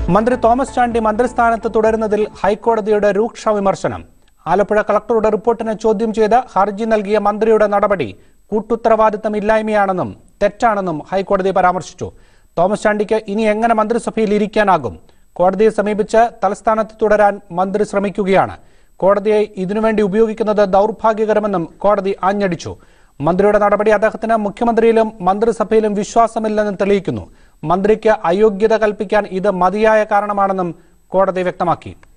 മന്ത്രി തോമസ് ചാണ്ടി മന്ത്രിസ്ഥാനത്ത് തുടരുന്നതിൽ ഹൈക്കോടതിയുടെ രൂക്ഷ വിമർശനം ആലപ്പുഴ കളക്ടറുടെ റിപ്പോർട്ടിനെ ചോദ്യം ചെയ്ത് ഹർജി നൽകിയ മന്ത്രിയുടെ നടപടി കൂട്ടുത്തരവാദിത്തമില്ലായ്മയാണെന്നും തെറ്റാണെന്നും ഹൈക്കോടതി പരാമർശിച്ചു തോമസ് ചാണ്ടിക്ക് ഇനി എങ്ങനെ മന്ത്രിസഭയിൽ ഇരിക്കാനാകും കോടതിയെ സമീപിച്ച് തലസ്ഥാനത്ത് തുടരാൻ മന്ത്രി ശ്രമിക്കുകയാണ് കോടതിയെ ഇതിനുവേണ്ടി ഉപയോഗിക്കുന്നത് ദൗർഭാഗ്യകരമെന്നും കോടതി ആഞ്ഞടിച്ചു മന്ത്രിയുടെ നടപടി അദ്ദേഹത്തിന് മുഖ്യമന്ത്രിയിലും മന്ത്രിസഭയിലും വിശ്വാസമില്ലെന്ന് തെളിയിക്കുന്നു മന്ത്രിക്ക് അയോഗ്യത കൽപ്പിക്കാൻ ഇത് മതിയായ കാരണമാണെന്നും കോടതി വ്യക്തമാക്കി